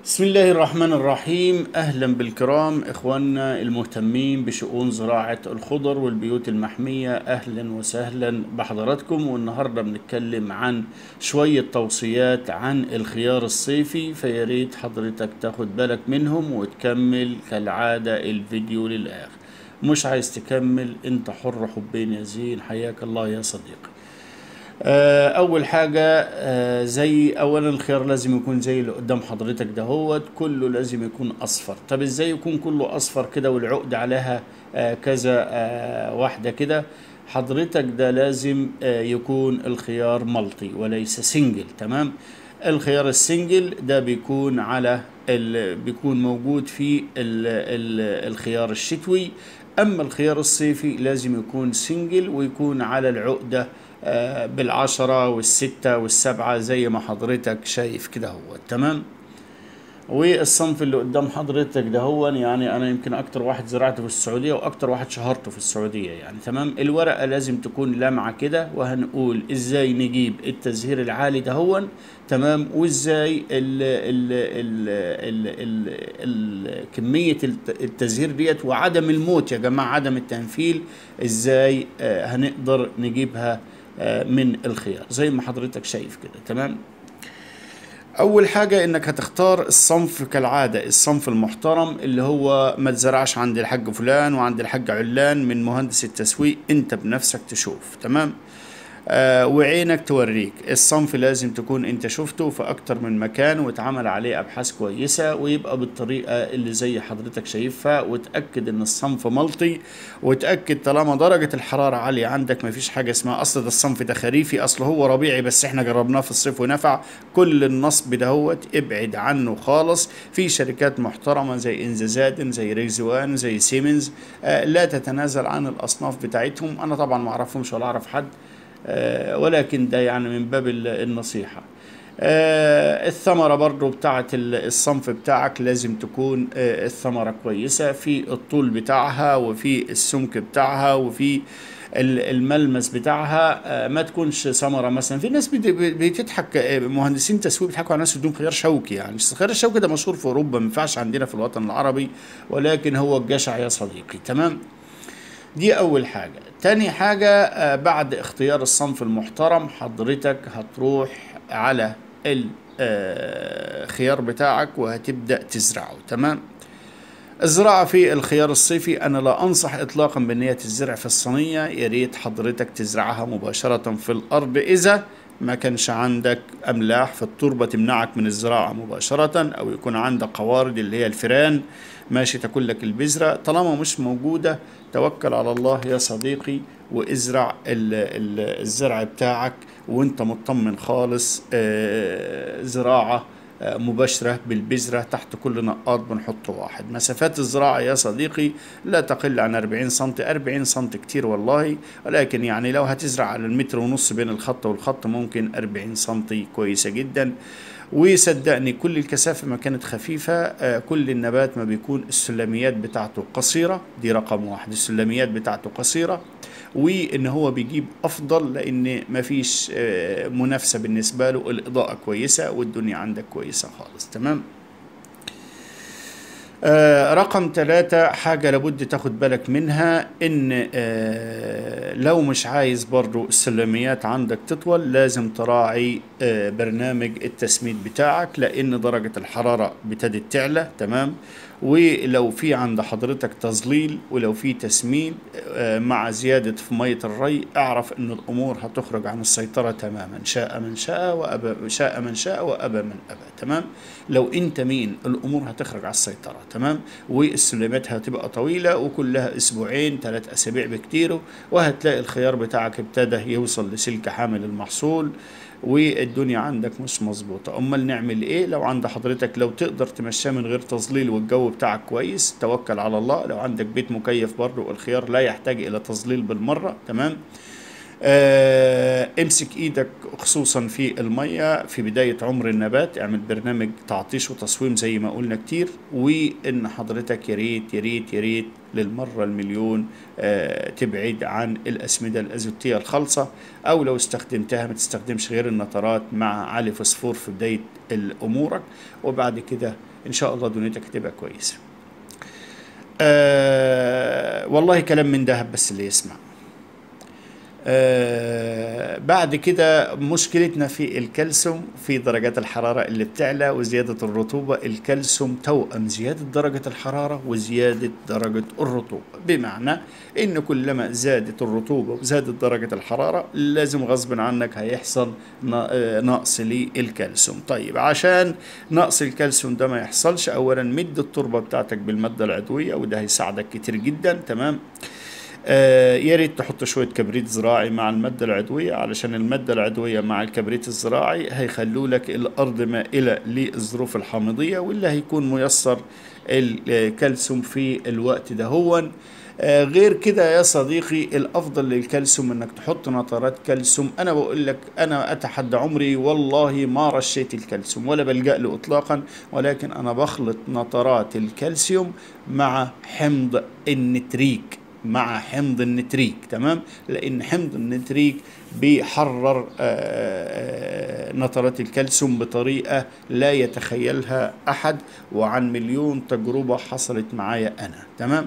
بسم الله الرحمن الرحيم اهلا بالكرام اخواننا المهتمين بشؤون زراعه الخضر والبيوت المحميه اهلا وسهلا بحضراتكم والنهارده بنتكلم عن شويه توصيات عن الخيار الصيفي فيا ريت حضرتك تاخد بالك منهم وتكمل كالعاده الفيديو للاخر مش عايز تكمل انت حر حبين يا زين حياك الله يا صديقي آه، اول حاجه آه، زي اولا الخيار لازم يكون زي اللي قدام حضرتك دهوت كله لازم يكون اصفر طب ازاي يكون كله اصفر كده والعقد عليها آه، كذا آه، واحده كده حضرتك ده لازم آه، يكون الخيار ملطي وليس سنجل تمام الخيار السنجل ده بيكون على ال... بيكون موجود في ال... ال... الخيار الشتوي اما الخيار الصيفي لازم يكون سنجل ويكون على العقده آه، بالعشرة والستة والسبعة زي ما حضرتك شايف كده هو تمام والصنف اللي قدام حضرتك ده هو يعني انا يمكن اكتر واحد زرعته في السعوديه واكتر واحد شهرته في السعوديه يعني تمام الورقه لازم تكون لامعه كده وهنقول ازاي نجيب التزهير العالي ده هو تمام وازاي ال ال ال ال ال ال كميه الت- التزهير ديت وعدم الموت يا جماعه عدم التنفيل ازاي آه، هنقدر نجيبها آه، من الخيار زي ما حضرتك شايف كده تمام اول حاجه انك هتختار الصنف كالعاده الصنف المحترم اللي هو ما تزرعش عند الحاج فلان وعند الحاج علان من مهندس التسويق انت بنفسك تشوف تمام آه وعينك توريك الصنف لازم تكون انت شفته في اكتر من مكان واتعمل عليه ابحاث كويسة ويبقى بالطريقة اللي زي حضرتك شايفها وتأكد ان الصنف ملطي وتأكد طالما درجة الحرارة عالية عندك مفيش حاجة اسمها اصل ده الصنف ده خريفي اصل هو ربيعي بس احنا جربناه في الصيف ونفع كل النصب دهوت ابعد عنه خالص في شركات محترمة زي انزازادن زي ريزوان زي سيمنز آه لا تتنازل عن الاصناف بتاعتهم انا طبعا ما اعرفهمش ولا اعرف حد آه، ولكن ده يعني من باب ال- النصيحة آه، الثمرة برضو بتاعت ال- الصنف بتاعك لازم تكون آه، الثمرة كويسة في الطول بتاعها وفي السمك بتاعها وفي ال- الملمس بتاعها آه، ما تكونش ثمرة مثلا في ناس بت- بتضحك آه، مهندسين تسويق بيضحكوا على ناس بدون خيار شوكي يعني بس الخيار الشوكي ده مشهور في أوروبا ما ينفعش عندنا في الوطن العربي ولكن هو الجشع يا صديقي تمام دي أول حاجة تاني حاجة آه، بعد اختيار الصنف المحترم حضرتك هتروح على الخيار بتاعك وهتبدأ تزرعه تمام الزراعة في الخيار الصيفي أنا لا أنصح إطلاقا بأن هي تزرع في الصينية يا ريت حضرتك تزرعها مباشرة في الأرض إذا ما كانش عندك أملاح في التربة تمنعك من الزراعة مباشرة أو يكون عندك قوارض اللي هي الفيران ماشي تاكل لك البذرة طالما مش موجودة توكل على الله يا صديقي وازرع ال- ال- الزرع بتاعك وانت مطمن خالص آه، زراعة آه، مباشرة بالبذرة تحت كل نقاط بنحط واحد مسافات الزراعة يا صديقي لا تقل عن 40 سم 40 سم كتير والله ولكن يعني لو هتزرع على المتر ونص بين الخط والخط ممكن 40 سم كويسة جدا وصدقني كل الكثافة ما كانت خفيفة آه، كل النبات ما بيكون السلميات بتاعته قصيرة دي رقم واحد السلميات بتاعته قصيرة وان هو بيجيب افضل لان مفيش آه، منافسة بالنسبة له الاضاءة كويسة والدنيا عندك كويسة خالص تمام آه، رقم ثلاثة حاجة لابد تاخد بالك منها ان آه، لو مش عايز برضو السلميات عندك تطول لازم تراعي آه، برنامج التسميد بتاعك لان درجة الحرارة ابتدت تعلى تمام ولو في عند حضرتك تظليل ولو في تسميد آه، مع زيادة في مية الري اعرف ان الامور هتخرج عن السيطرة تماما شاء من شاء وأبى شاء من شاء وأبى من أبى تمام لو انت مين الامور هتخرج على السيطرة تمام والسلمات هتبقى طويلة وكلها اسبوعين ثلاث اسابيع بكتير وهتلاقي الخيار بتاعك ابتدى يوصل لسلك حامل المحصول والدنيا عندك مش مظبوطة امال نعمل ايه لو عند حضرتك لو تقدر تمشاه من غير تظليل والجو بتاعك كويس توكل على الله لو عندك بيت مكيف برضو الخيار لا يحتاج الى تظليل بالمرة تمام آه، امسك ايدك خصوصا في الميه في بدايه عمر النبات اعمل برنامج تعطيش وتصويم زي ما قلنا كتير وان حضرتك يا ريت يا ريت يا ريت للمره المليون آه، تبعد عن الاسمده الازوتيه الخالصه او لو استخدمتها ما تستخدمش غير النترات مع علي فوسفور في بدايه امورك وبعد كده ان شاء الله دنيتك هتبقى كويسه. آه والله كلام من دهب بس اللي يسمع. آه بعد كده مشكلتنا في الكالسيوم في درجات الحرارة اللي بتعلى وزيادة الرطوبة الكالسيوم توأم زيادة درجة الحرارة وزيادة درجة الرطوبة بمعنى ان كلما زادت الرطوبة وزادت درجة الحرارة لازم غصب عنك هيحصل نقص للكالسيوم طيب عشان نقص الكالسيوم ده ما يحصلش اولا مد التربة بتاعتك بالمادة العضوية وده هيساعدك كتير جدا تمام آه يا ريت تحط شويه كبريت زراعي مع الماده العضويه علشان الماده العضويه مع الكبريت الزراعي هيخلوا لك الارض مائله للظروف الحامضيه واللي هيكون ميسر الكالسيوم في الوقت ده هو آه غير كده يا صديقي الافضل للكالسيوم انك تحط نترات كالسيوم انا بقول لك انا اتحدى عمري والله ما رشيت الكالسيوم ولا بلجا له اطلاقا ولكن انا بخلط نترات الكالسيوم مع حمض النتريك مع حمض النتريك تمام لان حمض النتريك بيحرر نترات الكالسيوم بطريقه لا يتخيلها احد وعن مليون تجربه حصلت معايا انا تمام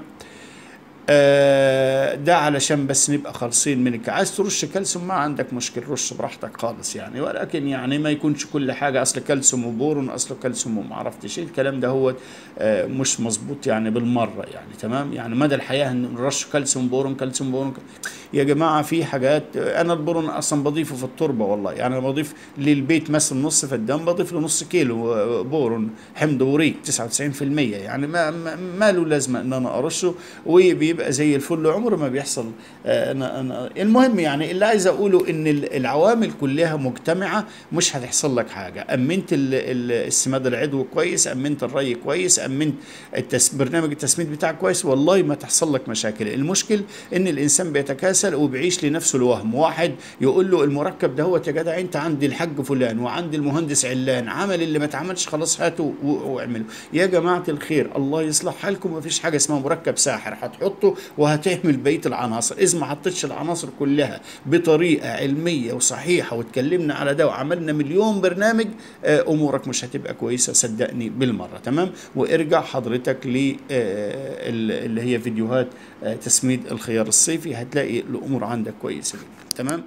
آه ده علشان بس نبقى خالصين منك عايز ترش كالسيوم ما عندك مشكله رش براحتك خالص يعني ولكن يعني ما يكونش كل حاجه اصل كالسيوم وبورون اصل كالسيوم وما عرفتش ايه الكلام ده هو آه مش مظبوط يعني بالمره يعني تمام يعني مدى الحياه نرش كالسيوم بورون كالسيوم بورون يا جماعه في حاجات انا البورون اصلا بضيفه في التربه والله يعني انا بضيف للبيت مثلا نص فدان بضيف له نص كيلو بورون حمض بوريك 99% يعني ما ما له لازمه ان انا ارشه وبيبقى بيبقى زي الفل عمره ما بيحصل أنا أنا المهم يعني اللي عايز اقوله ان العوامل كلها مجتمعه مش هتحصل لك حاجه امنت السماد العضوي كويس امنت الري كويس امنت التس برنامج التسميد بتاعك كويس والله ما تحصل لك مشاكل المشكل ان الانسان بيتكاسل وبيعيش لنفسه الوهم واحد يقول له المركب ده هو يا جدع انت عندي الحاج فلان وعندي المهندس علان عمل اللي ما اتعملش خلاص هاته واعمله يا جماعه الخير الله يصلح حالكم ما فيش حاجه اسمها مركب ساحر هتحطه وهتهمل بقيه العناصر اذا ما حطيتش العناصر كلها بطريقه علميه وصحيحه واتكلمنا على ده وعملنا مليون برنامج امورك مش هتبقى كويسه صدقني بالمره تمام وارجع حضرتك ل اللي هي فيديوهات تسميد الخيار الصيفي هتلاقي الامور عندك كويسه جدا تمام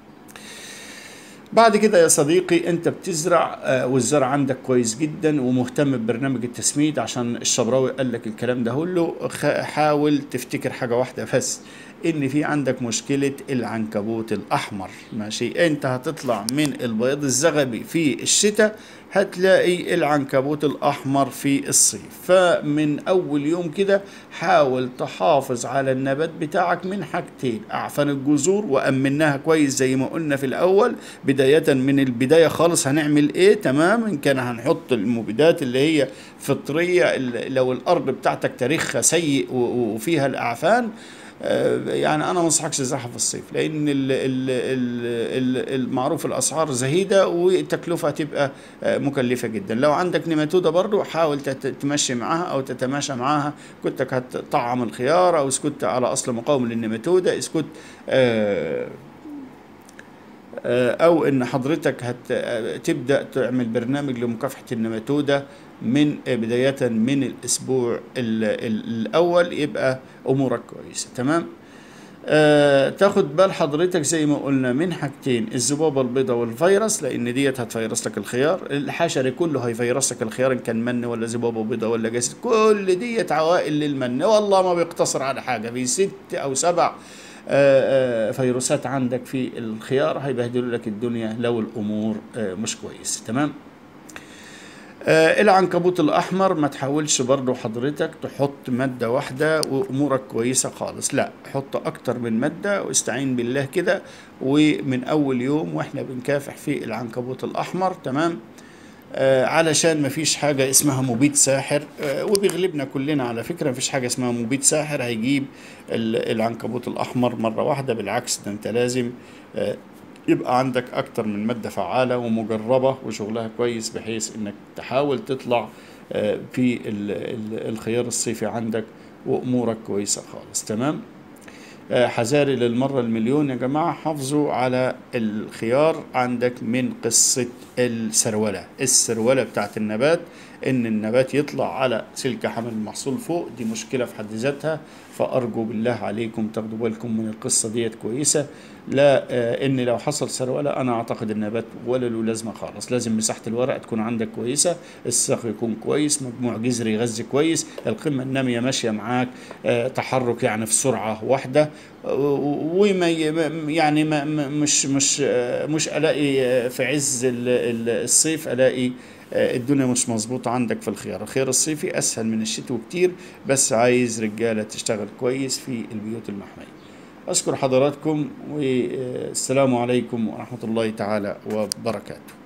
بعد كده يا صديقي انت بتزرع آه والزرع عندك كويس جدا ومهتم ببرنامج التسميد عشان الشبراوي قال لك الكلام ده كله حاول تفتكر حاجه واحده بس ان في عندك مشكله العنكبوت الاحمر ماشي انت هتطلع من البياض الزغبي في الشتاء هتلاقي العنكبوت الاحمر في الصيف فمن اول يوم كده حاول تحافظ على النبات بتاعك من حاجتين اعفن الجذور وامناها كويس زي ما قلنا في الاول بدايه من البدايه خالص هنعمل ايه تمام ان كان هنحط المبيدات اللي هي فطريه لو الارض بتاعتك تاريخها سيء وفيها الاعفان يعني انا ما انصحكش تزرعها في الصيف لان المعروف الاسعار زهيده والتكلفه هتبقى مكلفه جدا لو عندك نيماتوده برضو حاول تمشي معاها او تتماشى معاها كنت هتطعم الخيار او اسكت على اصل مقاوم للنيماتوده اسكت او ان حضرتك هتبدا تعمل برنامج لمكافحه النماتوده من بدايه من الاسبوع الاول يبقى امورك كويسه تمام آه تاخد بال حضرتك زي ما قلنا من حاجتين الذبابه البيضاء والفيروس لان ديت هتفيرس لك الخيار الحشري كله هيفيرس لك الخيار ان كان من ولا ذبابه بيضاء ولا جسد كل ديت عوائل للمن والله ما بيقتصر على حاجه في ست او سبع آه آه فيروسات عندك في الخيار هيبهدلوا لك الدنيا لو الامور مش كويسه تمام آه العنكبوت الاحمر ما تحاولش برضو حضرتك تحط ماده واحده وامورك كويسه خالص لا حط اكتر من ماده واستعين بالله كده ومن اول يوم واحنا بنكافح في العنكبوت الاحمر تمام آه علشان ما فيش حاجة اسمها مبيد ساحر آه وبيغلبنا كلنا على فكرة ما فيش حاجة اسمها مبيد ساحر هيجيب العنكبوت الأحمر مرة واحدة بالعكس ده أنت لازم آه، يبقى عندك اكتر من مادة فعالة ومجربة وشغلها كويس بحيث انك تحاول تطلع آه، في ال- ال- الخيار الصيفي عندك وامورك كويسة خالص تمام آه، حذاري للمرة المليون يا جماعة حافظوا على الخيار عندك من قصة السرولة السرولة بتاعت النبات ان النبات يطلع على سلك حمل المحصول فوق دي مشكلة في حد ذاتها فأرجو بالله عليكم تاخدوا بالكم من القصة ديت كويسة لا آه، ان لو حصل سرولة انا اعتقد النبات ولا له لازمة خالص لازم مساحة الورق تكون عندك كويسة الساق يكون كويس مجموع جذري يغذي كويس القمة النامية ماشية معاك آه، تحرك يعني في سرعة واحدة وما ي- يعني ما ما- مش مش آه، مش الاقي آه، في عز ال- ال- الصيف الاقي آه، الدنيا مش مظبوطة عندك في الخيار الخيار الصيفي اسهل من الشتوي كتير بس عايز رجالة تشتغل كويس في البيوت المحمية أشكر حضراتكم والسلام عليكم ورحمة الله تعالى وبركاته